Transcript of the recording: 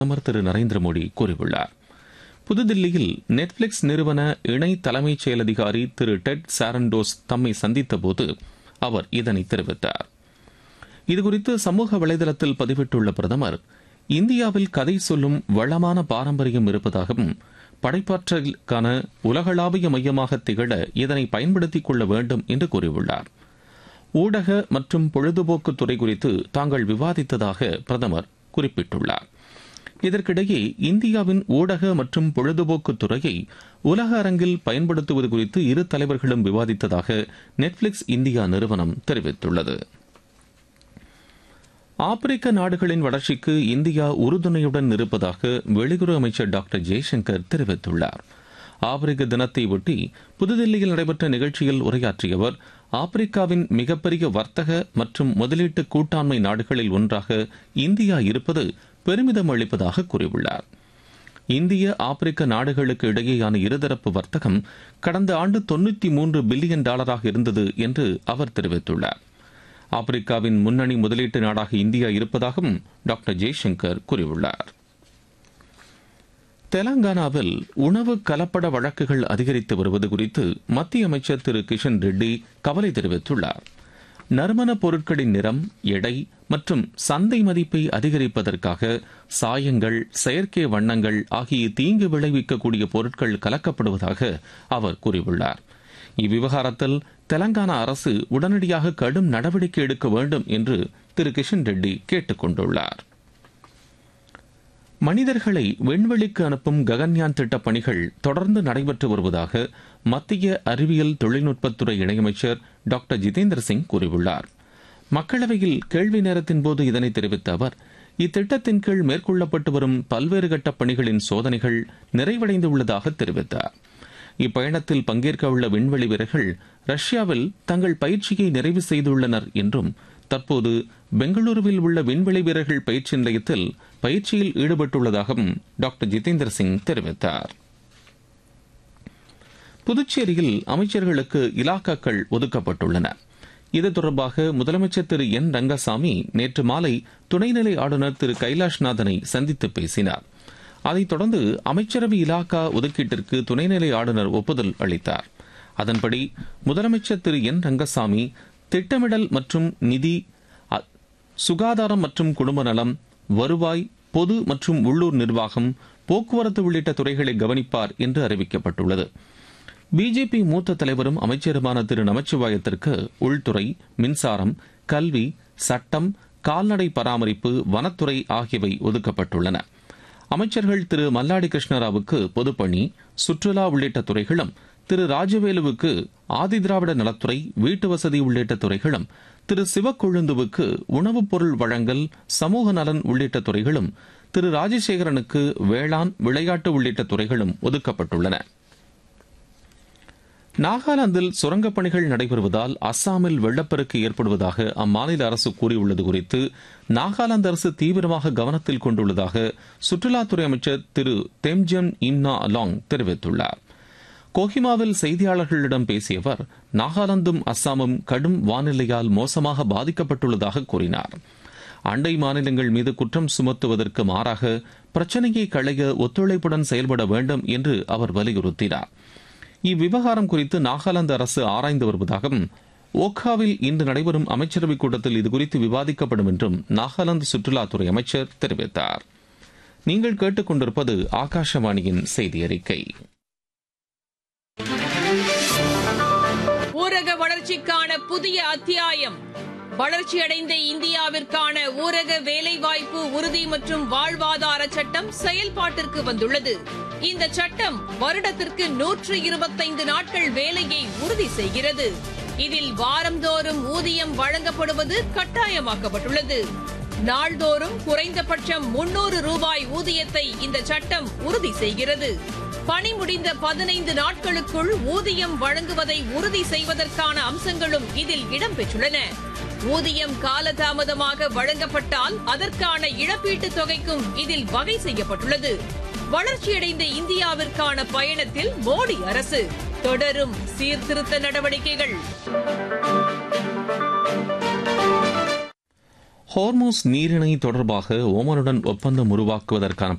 பிரதமர் திரு நரேந்திர மோடி கூறியுள்ளார் புதுதில்லியில் நெட்ஃபிளிக்ஸ் நிறுவன இணை தலைமைச் செயல் அதிகாரி திரு டெட் சாரண்டோஸ் தம்மை சந்தித்தபோது அவர் இதனை தெரிவித்தார் இதுகுறித்து சமூக வலைதளத்தில் பதிவிட்டுள்ள பிரதமர் இந்தியாவில் கதை சொல்லும் வளமான பாரம்பரியம் இருப்பதாகவும் படைப்பாற்றலுக்கான உலகளாவிய மையமாக திகழ இதனை பயன்படுத்திக் கொள்ள வேண்டும் என்று கூறியுள்ளார் ஊடக மற்றும் பொழுதுபோக்கு துறை குறித்து தாங்கள் விவாதித்ததாக பிரதமர் குறிப்பிட்டுள்ளார் இதற்கிடையே இந்தியாவின் ஊடக மற்றும் பொழுதுபோக்கு துறையை உலக அரங்கில் பயன்படுத்துவது குறித்து இரு தலைவர்களும் விவாதித்ததாக நெட்ஃபிளிக்ஸ் இந்தியா நிறுவனம் தெரிவித்துள்ளது ஆப்பிரிக்க நாடுகளின் வளர்ச்சிக்கு இந்தியா உறுதுணையுடன் இருப்பதாக வெளியுறவு அமைச்சர் டாக்டர் ஜெய்சங்கர் தெரிவித்துள்ளார் ஆப்பிரிக்க தினத்தை ஒட்டி புதுதில்லியில் நடைபெற்ற நிகழ்ச்சியில் உரையாற்றிய அவர் ஆப்பிரிக்காவின் மிகப்பெரிய வர்த்தக மற்றும் முதலீட்டு கூட்டாண்மை நாடுகளில் ஒன்றாக இந்தியா இருப்பது பெருமிதம் அளிப்பதாக கூறியுள்ளார் இந்திய ஆப்பிரிக்க நாடுகளுக்கு இடையேயான இருதரப்பு வர்த்தகம் கடந்த ஆண்டு தொன்னூத்தி மூன்று பில்லியன் டாலராக இருந்தது என்று அவர் தெரிவித்துள்ளார் ஆப்பிரிக்காவின் முன்னணி முதலீட்டு நாடாக இந்தியா இருப்பதாகவும் டாக்டர் ஜெய்சங்கர் கூறியுள்ளார் தெலங்கானாவில் உணவு கலப்பட வழக்குகள் அதிகரித்து வருவது குறித்து மத்திய அமைச்சர் திரு கிஷன் ரெட்டி கவலை தெரிவித்துள்ளார் நறுமண பொருட்களின் நிறம் எடை மற்றும் சந்தை மதிப்பை அதிகரிப்பதற்காக சாயங்கள் செயற்கை வண்ணங்கள் ஆகிய தீங்கு விளைவிக்கக்கூடிய பொருட்கள் கலக்கப்படுவதாக அவர் கூறியுள்ளார் இவ்விவகாரத்தில் தெலங்கானா அரசு உடனடியாக கடும் நடவடிக்கை எடுக்க வேண்டும் என்று திரு கிஷன் ரெட்டி கேட்டுக் கொண்டுள்ளார் மனிதர்களை விண்வெளிக்கு அனுப்பும் ககன்யான் திட்டப் பணிகள் தொடர்ந்து நடைபெற்று வருவதாக மத்திய அறிவியல் தொழில்நுட்பத்துறை இணையமைச்சர் டாக்டர் ஜிதேந்திர சிங் கூறியுள்ளார் மக்களவையில் கேள்வி நேரத்தின் போது இதனை தெரிவித்த அவர் இத்திட்டத்தின் கீழ் மேற்கொள்ளப்பட்டு வரும் பல்வேறு கட்ட பணிகளின் சோதனைகள் நிறைவடைந்துள்ளதாக தெரிவித்தார் இப்பயணத்தில் பங்கேற்க உள்ள விண்வெளி வீரர்கள் ரஷ்யாவில் தங்கள் பயிற்சியை நிறைவு செய்துள்ளனர் என்றும் தற்போது பெங்களூருவில் உள்ள விண்வெளி வீரர்கள் பயிற்சி நிலையத்தில் பயிற்சியில் ஈடுபட்டுள்ளதாகவும் டாக்டர் ஜிதேந்திர சிங் தெரிவித்தார் புதுச்சேரியில் அமைச்சர்களுக்கு இலாக்காக்கள் ஒதுக்கப்பட்டுள்ளன இது தொடர்பாக முதலமைச்சர் திரு என் ரங்கசாமி நேற்று மாலை துணைநிலை ஆளுநர் திரு கைலாஷ்நாதனை சந்தித்து பேசினார் அதைத் தொடர்ந்து அமைச்சரவை இலாக்கா ஒதுக்கீட்டிற்கு துணைநிலை ஆளுநர் ஒப்புதல் அளித்தார் அதன்படி முதலமைச்சர் திரு என் ரங்கசாமி திட்டமிடல் மற்றும் நிதி சுகாதாரம் மற்றும் குடும்ப நலம் வருவாய் பொது மற்றும் உள்ளூர் நிர்வாகம் போக்குவரத்து உள்ளிட்ட துறைகளை கவனிப்பார் என்று அறிவிக்கப்பட்டுள்ளது பிஜேபி மூத்த தலைவரும் அமைச்சருமான திரு நமச்சிவாயத்திற்கு உள்துறை மின்சாரம் கல்வி சட்டம் கால்நடை பராமரிப்பு வனத்துறை ஆகியவை ஒதுக்கப்பட்டுள்ளன அமைச்சர்கள் திரு மல்லாடி கிருஷ்ணராவுக்கு பொதுப்பணி சுற்றுலா உள்ளிட்ட துறைகளும் திரு ராஜவேலுவுக்கு ஆதிதிராவிட நலத்துறை வீட்டு வசதி உள்ளிட்ட துறைகளும் திரு சிவக்கொழுந்துவுக்கு உணவுப் பொருள் வழங்கல் சமூக நலன் உள்ளிட்ட துறைகளும் திரு ராஜசேகரனுக்கு வேளாண் விளையாட்டு உள்ளிட்ட துறைகளும் ஒதுக்கப்பட்டுள்ளன நாகாலாந்தில் சுரங்கப் பணிகள் நடைபெறுவதால் அஸ்ஸாமில் வெள்ளப்பெருக்கு ஏற்படுவதாக அம்மாநில அரசு கூறியுள்ளது குறித்து நாகாலாந்து அரசு தீவிரமாக கவனத்தில் கொண்டுள்ளதாக சுற்றுலாத்துறை அமைச்சர் திரு தெம்ஜன் இம்னா அலாங் தெரிவித்துள்ளார் கோஹிமாவில் செய்தியாளர்களிடம் பேசிய அவர் நாகாலாந்தும் அஸ்ஸாமும் கடும் வானிலையால் மோசமாக பாதிக்கப்பட்டுள்ளதாக கூறினார் அண்டை மாநிலங்கள் மீது குற்றம் சுமத்துவதற்கு மாறாக பிரச்சனையை களைய ஒத்துழைப்புடன் செயல்பட வேண்டும் என்று அவர் வலியுறுத்தினார் இவ்விவகாரம் குறித்து நாகாலாந்து அரசு ஆராய்ந்து வருவதாகவும் ஓக்காவில் இன்று நடைபெறும் அமைச்சரவைக் கூட்டத்தில் இதுகுறித்து விவாதிக்கப்படும் என்றும் நாகாலாந்து சுற்றுலாத்துறை அமைச்சர் தெரிவித்தார் நீங்கள் கேட்டுக்கொண்டிருப்பது ஆகாஷவாணியின் செய்தி அறிக்கை ஊரக வளர்ச்சிக்கான புதிய அத்தியாயம் வளர்ச்சியடைந்த இந்தியாவிற்கான ஊரக வேலைவாய்ப்பு உறுதி மற்றும் வாழ்வாதார சட்டம் செயல்பாட்டிற்கு வந்துள்ளது இந்த சட்டம் வருடத்திற்கு நூற்று இருபத்தைந்து நாட்கள் வேலையை உறுதி செய்கிறது இதில் வாரந்தோறும் ஊதியம் வழங்கப்படுவது கட்டாயமாக்கப்பட்டுள்ளது நாள்தோறும் குறைந்தபட்சம் முன்னூறு ரூபாய் ஊதியத்தை இந்த சட்டம் உறுதி செய்கிறது பணி முடிந்த பதினைந்து நாட்களுக்குள் ஊதியம் வழங்குவதை உறுதி செய்வதற்கான அம்சங்களும் இதில் இடம்பெற்றுள்ளன ஊதியம் காலதாமதமாக வழங்கப்பட்டால் அதற்கான இழப்பீட்டுத் தொகைக்கும் இதில் வகை செய்யப்பட்டுள்ளது வளர்ச்சியடைந்த இந்தியாவிற்கான பயணத்தில் மோடி அரசு தொடரும் சீர்திருத்த நடவடிக்கைகள் ஹார்மோஸ் நீரிணை தொடர்பாக ஓமனுடன் ஒப்பந்தம் உருவாக்குவதற்கான